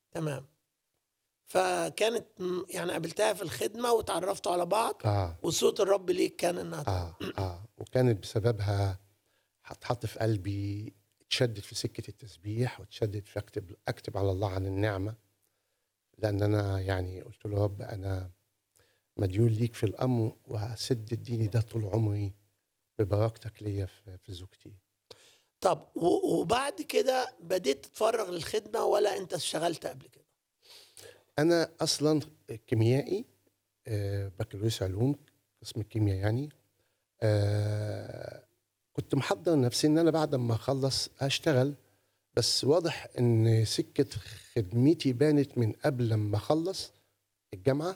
تمام فكانت م- يعني قابلتها في الخدمه وتعرفتوا على بعض اه وصوت الرب ليك كان انها اه اه وكانت بسببها هتحط في قلبي اتشدد في سكه التسبيح واتشدد في اكتب اكتب على الله عن النعمه لان انا يعني قلت له يا رب انا مديون ليك في الامر وهسد الديني ده طول عمري ببركتك ليا في في زوجتي طب و- وبعد كده بديت تتفرغ للخدمه ولا انت اشتغلت قبل كده انا اصلا كيميائي آه، بكالوريوس علوم قسم الكيمياء يعني آه، كنت محضر نفسي ان انا بعد ما اخلص اشتغل بس واضح ان سكه خدمتي بانت من قبل لما اخلص الجامعه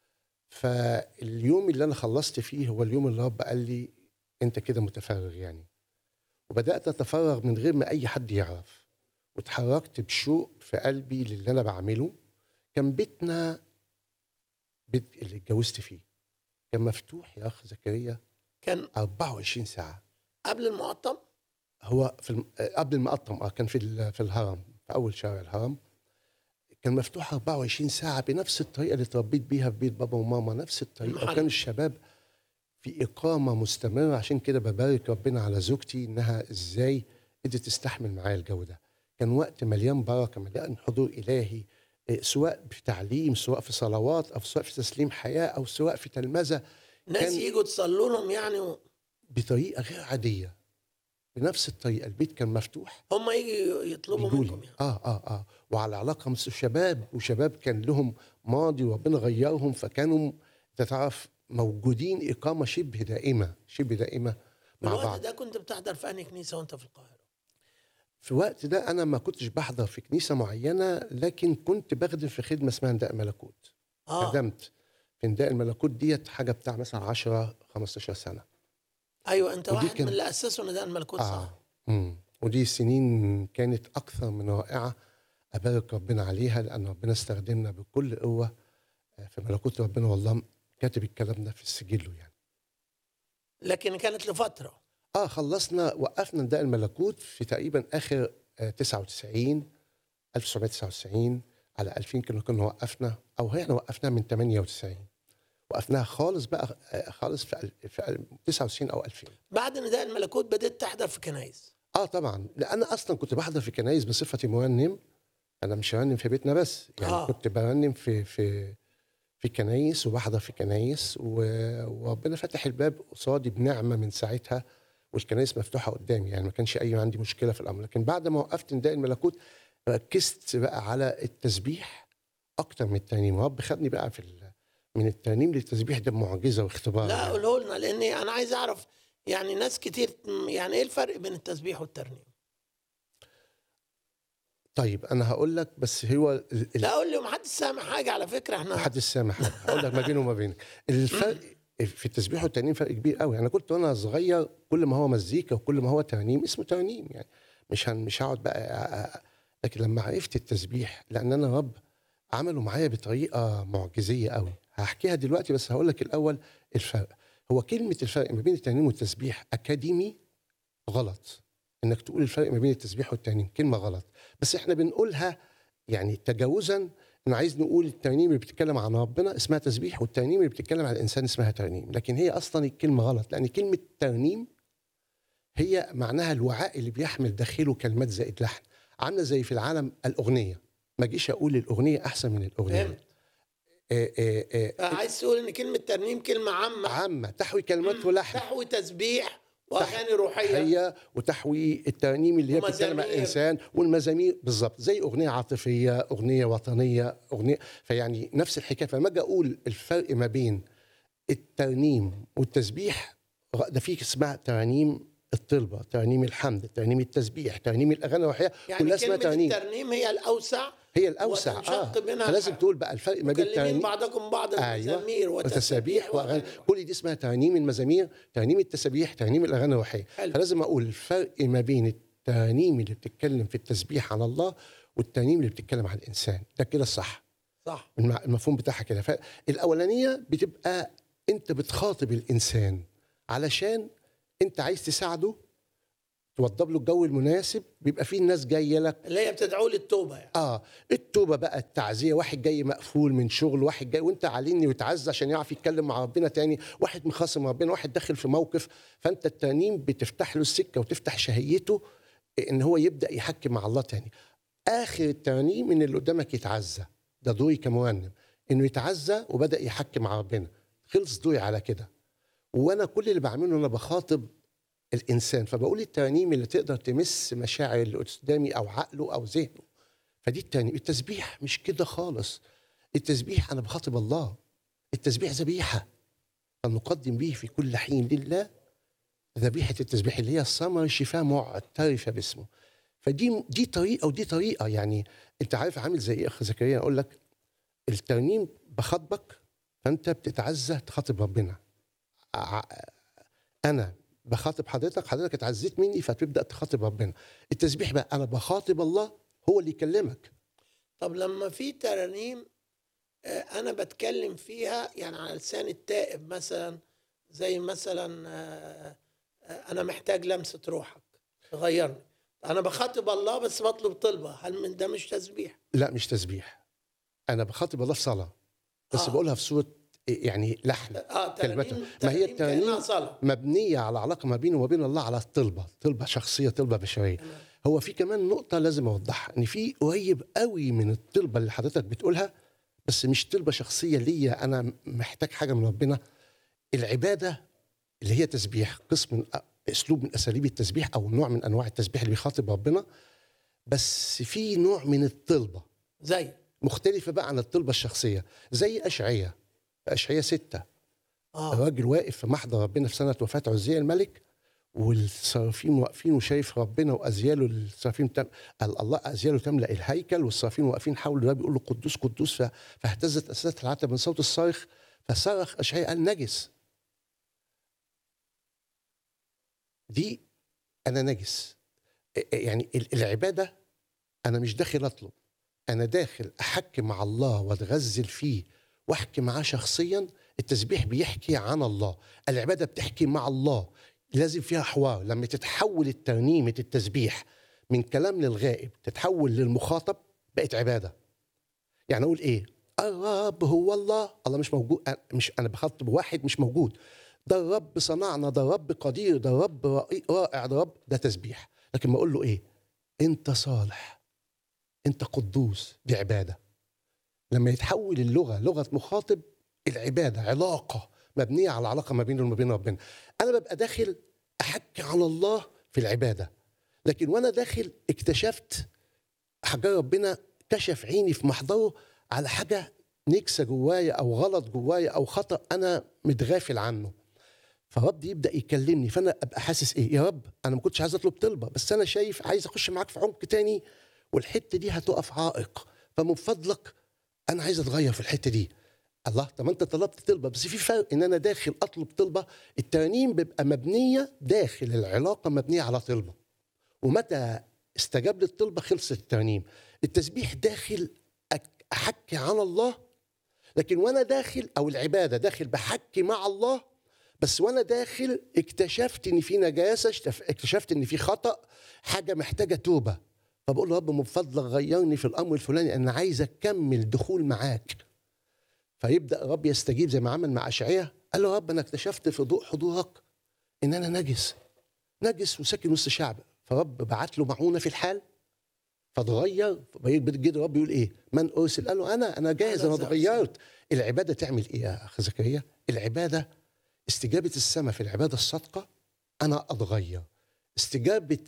فاليوم اللي انا خلصت فيه هو اليوم اللي رب قال لي انت كده متفرغ يعني وبدات اتفرغ من غير ما اي حد يعرف واتحركت بشوق في قلبي للي انا بعمله كان بيتنا بيت اللي اتجوزت فيه كان مفتوح يا اخ زكريا كان 24 ساعه قبل المقطم هو في الم... آه، قبل المقطم اه كان في ال- في الهرم في اول شارع الهرم كان مفتوح 24 ساعه بنفس الطريقه اللي اتربيت بيها في بيت بابا وماما نفس الطريقه المحل. وكان الشباب في اقامه مستمره عشان كده ببارك ربنا على زوجتي انها ازاي قدرت تستحمل معايا الجو ده كان وقت مليان بركه مليان حضور الهي إيه، سواء في تعليم سواء في صلوات او سواء في تسليم حياه او سواء في تلمذه ناس كان- يجوا تصلوا لهم يعني و- بطريقه غير عاديه بنفس الطريقه البيت كان مفتوح هم يجوا يطلبوا يجوا منكم لي يعني اه اه اه وعلى علاقه مس شباب وشباب كان لهم ماضي وربنا غيرهم فكانوا انت تعرف موجودين اقامه شبه دائمه شبه دائمه مع الوقت بعض ده كنت بتحضر في انهي كنيسه وانت في القاهره في الوقت ده انا ما كنتش بحضر في كنيسه معينه لكن كنت بخدم في خدمه اسمها نداء ملكوت اه خدمت في نداء الملكوت ديت حاجه بتاع مثلا 10 15 سنه ايوه انت ودي واحد كان- من اللي اسسوا نداء الملكوت صح اه امم ودي سنين كانت اكثر من رائعه ابارك ربنا عليها لان ربنا استخدمنا بكل قوه آه، في ملكوت ربنا والله كاتب الكلام ده في السجل يعني لكن كانت لفتره اه خلصنا وقفنا نداء الملكوت في تقريبا اخر آه 99 1999 على 2000 كنا كنا وقفنا او احنا وقفناها من 98 وقفناها خالص بقى آه، خالص في ال- في ال- 99 او 2000 بعد نداء الملكوت بديت تحضر في كنايس اه طبعا لان انا اصلا كنت بحضر في كنايس بصفتي مرنم انا مش مرنم في بيتنا بس يعني آه. آه. كنت برنم في في في كنايس وبحضر في كنايس و- وربنا فتح الباب قصادي بنعمه من ساعتها والكنايس مفتوحه قدامي يعني ما كانش اي عندي مشكله في الامر لكن بعد ما وقفت نداء الملكوت ركزت بقى على التسبيح اكتر من الترنيم رب خدني بقى في ال- من الترنيم للتسبيح ده معجزه واختبار لا يعني. قوله لنا لاني انا عايز اعرف يعني ناس كتير م- يعني ايه الفرق بين التسبيح والترنيم طيب انا هقول لك بس هو ال- ال- لا قول لي ومحدش سامع حاجه على فكره احنا محدش سامع حاجه هقول لك ما بينه وما بينك الفرق في التسبيح والترنيم فرق كبير قوي انا كنت وانا صغير كل ما هو مزيكا وكل ما هو ترنيم اسمه ترنيم يعني مش هن مش هقعد بقى أ- أ- لكن لما عرفت التسبيح لان انا رب عمله معايا بطريقه معجزيه قوي هحكيها دلوقتي بس هقول لك الاول الفرق هو كلمه الفرق ما بين الترنيم والتسبيح اكاديمي غلط انك تقول الفرق ما بين التسبيح والترنيم كلمه غلط بس احنا بنقولها يعني تجاوزا انا عايز نقول الترنيم اللي بتتكلم عن ربنا اسمها تسبيح والترنيم اللي بتتكلم عن الانسان اسمها ترنيم لكن هي اصلا الكلمه غلط لان كلمه ترنيم هي معناها الوعاء اللي بيحمل داخله كلمات زائد لحن عامله زي في العالم الاغنيه ما اجيش اقول الاغنيه احسن من الاغنيه فهمت آه آه آه عايز تقول ان كلمه ترنيم كلمه عامه عامه تحوي كلمات ولحن تحوي تسبيح واغاني روحيه هي وتحوي الترانيم اللي هي بتتكلم عن ومزامير. الانسان والمزامير بالظبط زي اغنيه عاطفيه اغنيه وطنيه اغنيه فيعني نفس الحكايه فلما اجي اقول الفرق ما بين الترنيم والتسبيح ده في اسمها ترانيم الطلبه ترانيم الحمد ترانيم التسبيح ترانيم الاغاني الروحيه يعني كلها اسمها كلمه ترانيم الترنيم هي الاوسع هي الاوسع وتنشق منها فلازم تقول بقى الفرق ما بين مكلمين الترانيم بعضكم بعضا ايوه مزامير وتسابيح واغاني كل دي اسمها ترانيم المزامير ترانيم التسابيح ترانيم الاغاني الروحيه حلو. فلازم اقول الفرق ما بين الترانيم اللي بتتكلم في التسبيح عن الله والترانيم اللي بتتكلم عن الانسان ده كده الصح صح المع- المفهوم بتاعها كده فالاولانيه بتبقى انت بتخاطب الانسان علشان انت عايز تساعده توضب له الجو المناسب بيبقى فيه الناس جايه لك اللي هي بتدعو للتوبه يعني اه التوبه بقى التعزيه واحد جاي مقفول من شغل واحد جاي وانت عليني ويتعزى عشان يعرف يتكلم مع ربنا تاني واحد مخاصم ربنا واحد داخل في موقف فانت الترنيم بتفتح له السكه وتفتح شهيته ان هو يبدا يحكي مع الله تاني اخر الترنيم ان اللي قدامك يتعزى ده دوري كمرنم انه يتعزى وبدا يحكي مع ربنا خلص دوري على كده وانا كل اللي بعمله انا بخاطب الانسان فبقول الترانيم اللي تقدر تمس مشاعر اللي قدامي او عقله او ذهنه فدي الترانيم التسبيح مش كده خالص التسبيح انا بخاطب الله التسبيح ذبيحه فنقدم به في كل حين لله ذبيحه التسبيح اللي هي الثمر الشفاء معترفه باسمه فدي دي طريقه ودي طريقه يعني انت عارف عامل زي ايه اخ زكريا اقول لك الترنيم بخاطبك فانت بتتعزى تخاطب ربنا ع- انا بخاطب حضرتك حضرتك اتعزيت مني فتبدا تخاطب ربنا التسبيح بقى انا بخاطب الله هو اللي يكلمك طب لما في ترانيم آه، انا بتكلم فيها يعني على لسان التائب مثلا زي مثلا آه، آه، انا محتاج لمسه روحك تغيرني انا بخاطب الله بس بطلب طلبه هل من ده مش تسبيح لا مش تسبيح انا بخاطب الله في صلاه بس آه. بقولها في صوره يعني لحن اه كلمته. ترانيم ما هي ترانيم كأنها الترانيم صلاه مبنيه على علاقه ما بينه وبين الله على الطلبه طلبه شخصيه طلبه بشريه هو في كمان نقطه لازم اوضحها ان في قريب قوي من الطلبه اللي حضرتك بتقولها بس مش طلبه شخصيه ليا انا محتاج حاجه من ربنا العباده اللي هي تسبيح قسم من اسلوب من اساليب التسبيح او نوع من انواع التسبيح اللي بيخاطب ربنا بس في نوع من الطلبه زي مختلفه بقى عن الطلبه الشخصيه زي اشعياء اشعياء ستة اه الراجل واقف في محضر ربنا في سنه وفاه عزية الملك والصرافين واقفين وشايف ربنا وازياله الصرافين تم... قال الله ازياله تملا الهيكل والصرافين واقفين حوله ده بيقول له قدوس قدوس ف... فاهتزت اساسات العتب من صوت الصارخ فصرخ اشعياء قال نجس دي انا نجس يعني ال- العباده انا مش داخل اطلب انا داخل احكي مع الله واتغزل فيه واحكي معاه شخصيا التسبيح بيحكي عن الله العباده بتحكي مع الله لازم فيها حوار لما تتحول الترنيمه التسبيح من كلام للغائب تتحول للمخاطب بقت عباده يعني اقول ايه الرب هو الله الله مش موجود أنا- مش انا بخاطب واحد مش موجود ده الرب صنعنا ده الرب قدير ده الرب رائع- رائع ده الرب ده تسبيح لكن ما اقول له ايه انت صالح انت قدوس دي عباده لما يتحول اللغه لغه مخاطب العباده علاقه مبنيه على علاقه ما بينه وما بين ربنا انا ببقى داخل احكي عن الله في العباده لكن وانا داخل اكتشفت حاجه ربنا كشف عيني في محضره على حاجه نكسه جوايا او غلط جوايا او خطا انا متغافل عنه فرب يبدا يكلمني فانا ابقى حاسس ايه يا رب انا ما كنتش عايز اطلب طلبه بس انا شايف عايز اخش معاك في عمق تاني والحته دي هتقف عائق فمن فضلك انا عايز اتغير في الحته دي الله طب ما انت طلبت طلبه بس في فرق ان انا داخل اطلب طلبه الترانيم بيبقى مبنيه داخل العلاقه مبنيه على طلبه ومتى استجاب للطلبه خلصت الترانيم التسبيح داخل أك- احكي عن الله لكن وانا داخل او العباده داخل بحكي مع الله بس وانا داخل اكتشفت ان في نجاسه اكتف- اكتشفت ان في خطا حاجه محتاجه توبه فبقول له يا رب من فضلك غيرني في الامر الفلاني انا عايز اكمل دخول معاك فيبدا الرب يستجيب زي ما عمل مع اشعياء قال له يا رب انا اكتشفت في ضوء حضورك ان انا نجس نجس وساكن وسط شعب فرب بعت له معونه في الحال فاتغير بيجي الرب يقول ايه من ارسل قال له انا انا جاهز أنا انا أرسل. اتغيرت العباده تعمل ايه يا اخ زكريا العباده استجابه السماء في العباده الصادقه انا اتغير استجابه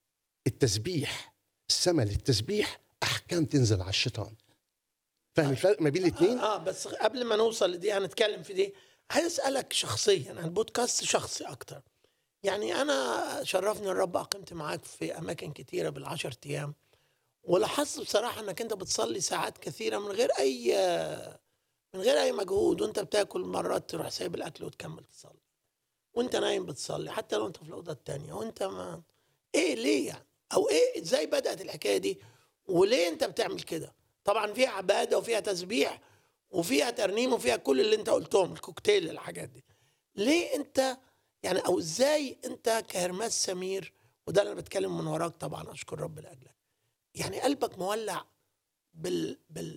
التسبيح السماء للتسبيح احكام تنزل على الشيطان فاهم الفرق ما بين الاثنين اه بس قبل ما نوصل لدي هنتكلم في دي عايز اسالك شخصيا أنا البودكاست شخصي اكتر يعني انا شرفني الرب اقمت معاك في اماكن كتيره بالعشر ايام ولاحظت بصراحه انك انت بتصلي ساعات كثيره من غير اي من غير اي مجهود وانت بتاكل مرات تروح سايب الاكل وتكمل تصلي وانت نايم بتصلي حتى لو انت في الاوضه التانية وانت ما ايه ليه يعني او ايه ازاي بدات الحكايه دي وليه انت بتعمل كده طبعا فيها عباده وفيها تسبيح وفيها ترنيم وفيها كل اللي انت قلتهم الكوكتيل الحاجات دي ليه انت يعني او ازاي انت كهرماس سمير وده اللي انا بتكلم من وراك طبعا اشكر رب لاجلك يعني قلبك مولع بال بال